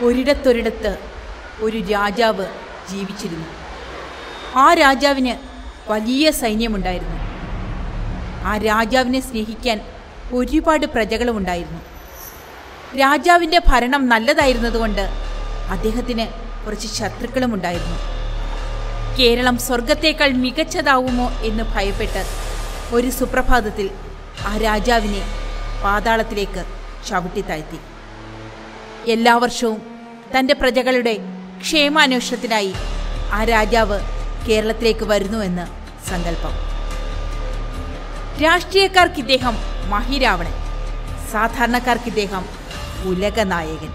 ഒരിടത്തൊരിടത്ത് ഒരു രാജാവ് ജീവിച്ചിരുന്നു ആ രാജാവിന് വലിയ സൈന്യമുണ്ടായിരുന്നു ആ രാജാവിനെ സ്നേഹിക്കാൻ ഒരുപാട് പ്രജകളും ഉണ്ടായിരുന്നു രാജാവിൻ്റെ ഭരണം നല്ലതായിരുന്നതുകൊണ്ട് അദ്ദേഹത്തിന് കുറച്ച് ശത്രുക്കളും ഉണ്ടായിരുന്നു കേരളം സ്വർഗത്തേക്കാൾ മികച്ചതാവുമോ എന്ന് ഭയപ്പെട്ട് ഒരു സുപ്രഭാതത്തിൽ ആ രാജാവിനെ പാതാളത്തിലേക്ക് ചവിട്ടിത്താഴ്ത്തി എല്ലാ വർഷവും തൻ്റെ പ്രജകളുടെ ക്ഷേമാന്വേഷണത്തിനായി ആ രാജാവ് കേരളത്തിലേക്ക് വരുന്നുവെന്ന് സങ്കല്പം രാഷ്ട്രീയക്കാർക്ക് ഇദ്ദേഹം മഹിരാവണൻ സാധാരണക്കാർക്ക് ഇദ്ദേഹം ഉലകനായകൻ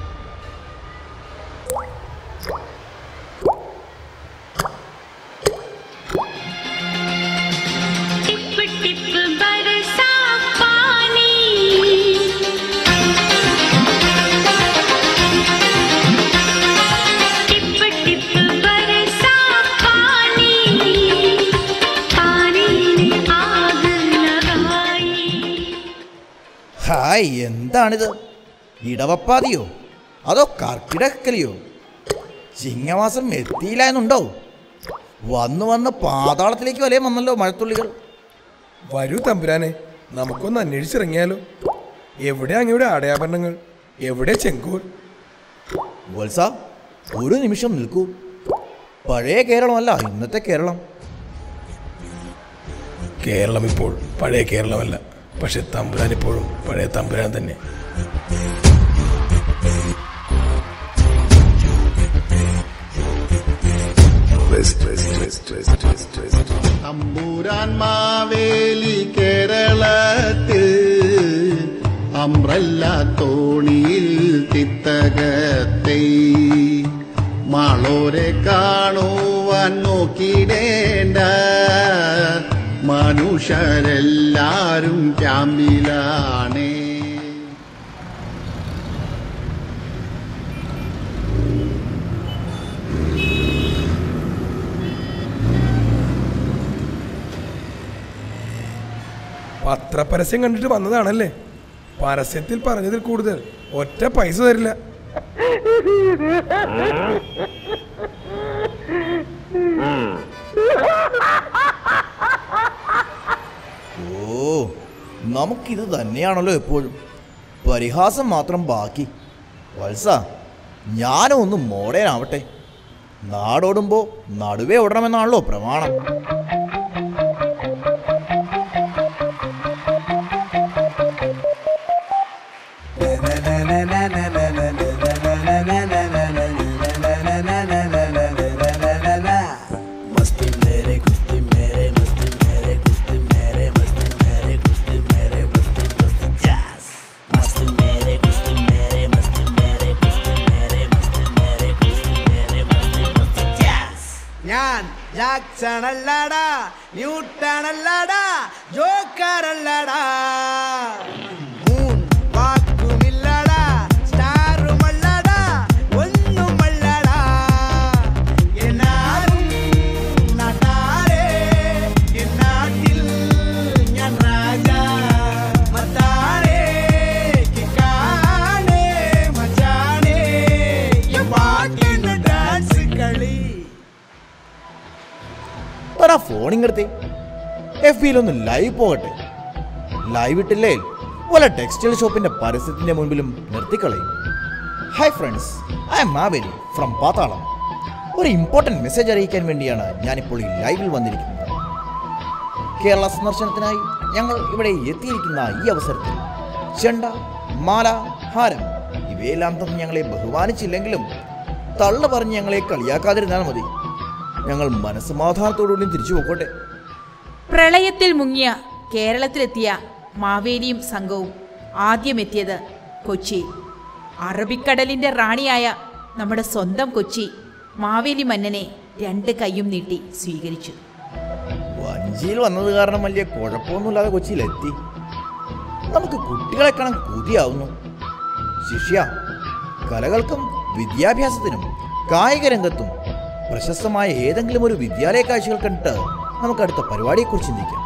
टिप टिप बरसा पानी टिप टिप बरसा पानी पानी ने आग लगाई ഹായ് എന്താണിത് ഇടവപ്പാതിയോ അതോ കർക്കിടക്കലിയോ ചിങ്ങമാസം എത്തിയില്ല എന്നുണ്ടോ വന്ന് വന്ന് പാതാളത്തിലേക്ക് വലയം വന്നല്ലോ മഴത്തുള്ളികൾ വരൂ തമ്പുരാനെ നമുക്കൊന്ന് അന്വേഷിച്ചിറങ്ങിയാലോ എവിടെ അങ്ങയുടെ ആടയാഭരണങ്ങൾ എവിടെ ചെങ്കോൽ വത്സ ഒരു നിമിഷം നിൽക്കൂ പഴയ കേരളമല്ല ഇന്നത്തെ കേരളം കേരളം ഇപ്പോൾ പഴയ കേരളമല്ല പക്ഷെ തമ്പുരാൻ ഇപ്പോഴും പഴയ തമ്പുരാൻ തന്നെ തമ്പുരാൻ മാവേലി കേരളത്തിൽ അമ്രല്ല തോണിയിൽ തിത്തകത്തെ മാളോരെ കാണുവാൻ നോക്കിടേണ്ട മനുഷ്യരെല്ലാരും ക്യാമ്പിലാണേ പത്രപരസ്യം കണ്ടിട്ട് വന്നതാണല്ലേ പരസ്യത്തിൽ പറഞ്ഞതിൽ കൂടുതൽ ഒറ്റ പൈസ തരില്ല ഓ നമുക്കിത് തന്നെയാണല്ലോ എപ്പോഴും പരിഹാസം മാത്രം ബാക്കി വത്സ ഞാനും ഒന്ന് മോഡേൺ ആവട്ടെ നാടോടുമ്പോൾ നടുവേ ഓടണമെന്നാണല്ലോ പ്രമാണം मस्ती मेरे कुश्ती मेरे मस्ती मेरे कुश्ती मेरे मस्ती मेरे कुश्ती मेरे मस्ती मस्ती जैस मस्ती मेरे कुश्ती मेरे मस्ती मेरे कुश्ती मेरे मस्ती मेरे कुश्ती मेरे मस्ती मस्ती जैस ഞാൻ ജാക്സൺ അല്ലടാ ന്യൂട്ടൺ അല്ലടാ ജോക്കർ അല്ലടാ മൂൺ വാക്കുമില്ലടാ സ്റ്റാറുമല്ലടാ ഒന്നുമല്ലടാ എന്നാലും നാട്ടാരെ എന്നാട്ടിൽ ഞാൻ രാജാ മത്താരെ കിക്കാനെ മച്ചാനെ ഈ പാട്ടിന് ഡാൻസ് കളി താൻ ആ ഫോണിങ്ങടുത്തേ എഫ് ബിയിലൊന്ന് ലൈവ് പോകട്ടെ ലൈവ് ഇട്ടില്ലേ വല്ല ടെക്സ്റ്റൈൽ ഷോപ്പിന്റെ പരസ്യത്തിന്റെ മുൻപിലും നിർത്തിക്കളയും hi friends I'm Maveli from Pathalam ഒരു ഇമ്പോർട്ടൻറ്റ് മെസ്സേജ് അറിയിക്കാൻ വേണ്ടിയാണ് ഞാനിപ്പോൾ ഈ ലൈവിൽ വന്നിരിക്കുന്നത് കേരള സന്ദർശനത്തിനായി ഞങ്ങൾ ഇവിടെ എത്തിയിരിക്കുന്ന ഈ അവസരത്തിൽ ചെണ്ട മാല ഹാരം ഇവയെല്ലാം തന്ന് ഞങ്ങളെ ബഹുമാനിച്ചില്ലെങ്കിലും തള്ളു പറഞ്ഞ് ഞങ്ങളെ കളിയാക്കാതിരുന്നാൽ മതി ഞങ്ങൾ മനസ്സമാധാനത്തോടുകൂടി തിരിച്ചു പോക്കോട്ടെ പ്രളയത്തിൽ മുങ്ങിയ കേരളത്തിലെത്തിയ മാവേലിയും സംഘവും ആദ്യം എത്തിയത് കൊച്ചി അറബിക്കടലിൻ്റെ റാണിയായ നമ്മുടെ സ്വന്തം കൊച്ചി മാവേലി മന്നനെ രണ്ട് കൈയും നീട്ടി സ്വീകരിച്ചു വഞ്ചിയിൽ വന്നത് കാരണം വലിയ കുഴപ്പമൊന്നുമില്ലാതെ കൊച്ചിയിലെത്തി നമുക്ക് കുട്ടികളെ കാണാൻ കൊതിയാവുന്നു ശിഷ്യ കലകൾക്കും വിദ്യാഭ്യാസത്തിനും കായിക രംഗത്തും പ്രശസ്തമായ ഏതെങ്കിലും ഒരു വിദ്യാലയ കാഴ്ചകൾ കണ്ടിട്ട് നമുക്ക് അടുത്ത പരിപാടിയെക്കുറിച്ച് ചിന്തിക്കാം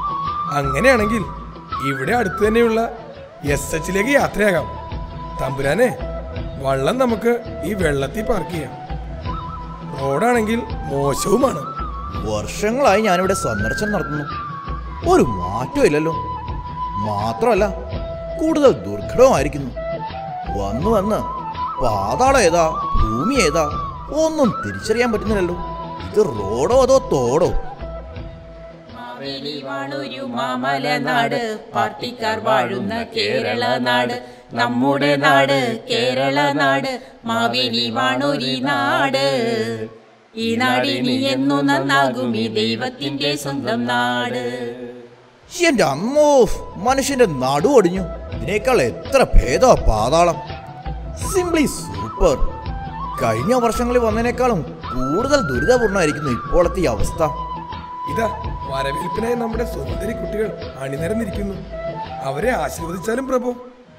വള്ളം നമുക്ക് ഈ വെള്ളത്തിൽ പാർക്ക് ചെയ്യാം റോഡാണെങ്കിൽ മോശവുമാണ് വർഷങ്ങളായി ഞാനിവിടെ സന്ദർശനം നടത്തുന്നു ഒരു മാറ്റവും ഇല്ലല്ലോ മാത്രമല്ല കൂടുതൽ ദുർഘടമായിരിക്കുന്നു വന്ന് വന്ന് പാതാളം ഏതാ ഭൂമി ഏതാ ഒന്നും തിരിച്ചറിയാൻ പറ്റുന്നില്ലല്ലോ ഇത് റോഡോ അതോ തോടോ മാവേലി വാണൂരു മാമല നാട് പാർട്ടിക്കാർ വാഴുന്ന കേരള നാട് നമ്മുടെ നാട് കേരള നാട് മാവേലി വാണൂരി നാട് ഈ നാടിനി എന്നു നന്നാകും ഈ ദൈവത്തിന്റെ സ്വന്തം നാട് എന്റെ അമ്മോ മനുഷ്യന്റെ നടു ഒടിഞ്ഞു ഇതിനേക്കാൾ എത്ര ഭേദമാ പാതാളം സിംപ്ലി സൂപ്പർ കഴിഞ്ഞ വർഷങ്ങളിൽ വന്നതിനേക്കാളും കൂടുതൽ ദുരിതപൂർണ്ണമായിരിക്കുന്നു ഇപ്പോഴത്തെ ഈ അവസ്ഥ ഇതാ വരവേൽപ്പിനായി നമ്മുടെ സുന്ദരി കുട്ടികൾ അണിനിരന്നിരിക്കുന്നു അവരെ ആശീർവദിച്ചാലും പ്രഭു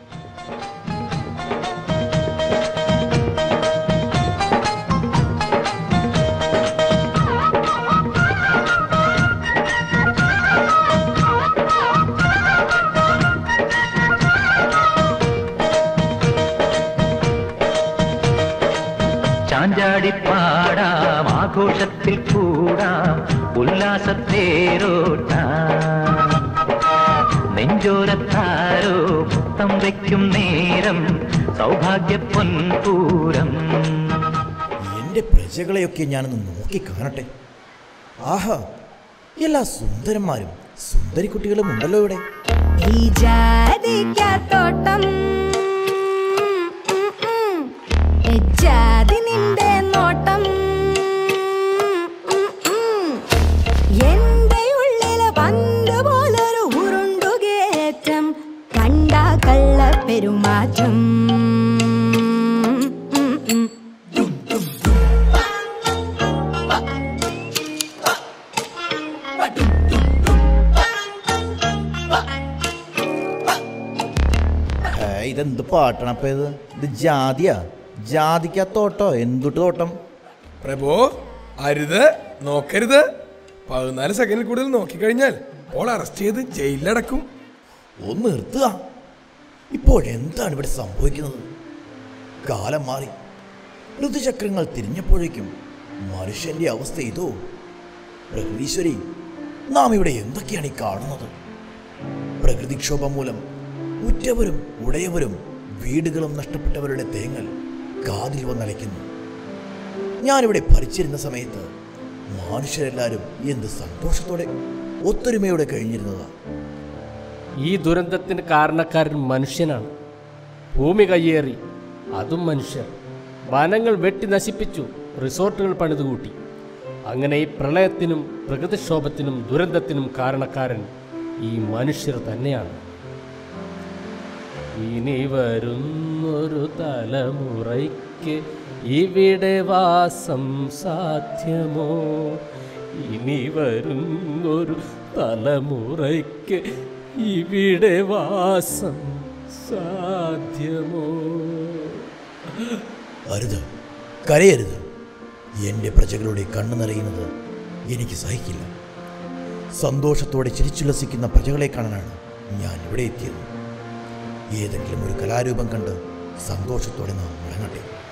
ചാഞ്ചാടിപ്പാടാം ആഘോഷത്തിൽ കൂടാം ഉല്ലാസത്തേരോട്ടാം നെഞ്ചോരത്താരോ മുത്തം വയ്ക്കും നേരം സൗഭാഗ്യ പൊൻപൂരം എന്റെ പ്രജകളെയൊക്കെ ഞാനൊന്ന് നോക്കി കാണട്ടെ ആഹാ എല്ലാ സുന്ദരന്മാരും സുന്ദരി കുട്ടികളും ഉണ്ടല്ലോ ഇവിടെ ഈ ജാതിക്കാത്തോട്ടം ജാതി നിന്റെ നോട്ടം ഉം, ഉം. എന്റെ ഉള്ളില് പന്ത് പോലൊരു ഉരുണ്ടുകേറ്റം കണ്ട കള്ള പെരുമാറ്റം ഉം, ഉം. ഹേ, ഇതെന്ത് പാട്ടണപ്പ ഇത് ഇത് ജാതിയാ ജാതിക്കാ തോട്ടോ എന്തുട്ട് തോട്ടം പ്രഭു അരുത് നോക്കരുത് പതിനാല് സെക്കൻഡിൽ കൂടുതൽ നോക്കിക്കഴിഞ്ഞാൽ അപ്പോൾ അറസ്റ്റ് ചെയ്ത് ജയിലിലടക്കും ഒന്ന് നിർത്തുക ഇപ്പോഴെന്താണ് ഇവിടെ സംഭവിക്കുന്നത് കാലം മാറി ഋതുചക്രങ്ങൾ തിരിഞ്ഞപ്പോഴേക്കും മനുഷ്യന്റെ അവസ്ഥ ഇതോ പ്രകൃതീശ്വരി നാം ഇവിടെ എന്തൊക്കെയാണ് ഈ കാണുന്നത് പ്രകൃതിക്ഷോഭം മൂലം ഉറ്റവരും ഉടയവരും വീടുകളും നഷ്ടപ്പെട്ടവരുടെ തേങ്ങൽ കാതിൽ വന്നലയ്ക്കുന്നു ഞാനിവിടെ ഭരിച്ചിരുന്ന സമയത്ത് മനുഷ്യരെല്ലാവരും എന്ത് സന്തോഷത്തോടെ ഒത്തൊരുമയോടെ കഴിഞ്ഞിരുന്നതാണ് ഈ ദുരന്തത്തിന് കാരണക്കാരൻ മനുഷ്യനാണ് ഭൂമി കയ്യേറി അതും മനുഷ്യർ വനങ്ങൾ വെട്ടി നശിപ്പിച്ചു റിസോർട്ടുകൾ പണിതുകൂട്ടി അങ്ങനെ ഈ പ്രളയത്തിനും പ്രകൃതിക്ഷോഭത്തിനും ദുരന്തത്തിനും കാരണക്കാരൻ ഈ മനുഷ്യർ തന്നെയാണ് ഇനി വരുന്നൊരു തലമുറയ്ക്ക് ഇവിടെ വാസം സാധ്യമോ ഇനി വരുന്നൊരു തലമുറയ്ക്ക് ഇവിടെ വാസം സാധ്യമോ അരുത് കരയരുത് എൻ്റെ പ്രജകളുടെ കണ്ണു നിറയുന്നത് എനിക്ക് സഹിക്കില്ല സന്തോഷത്തോടെ ചിരിച്ചുല്ലസിക്കുന്ന പ്രജകളെ കാണാനാണ് ഞാൻ ഇവിടെ എത്തിയത് ഏതെങ്കിലും ഒരു കലാരൂപം കണ്ട് സന്തോഷത്തോടെ നാം മടങ്ങട്ടെ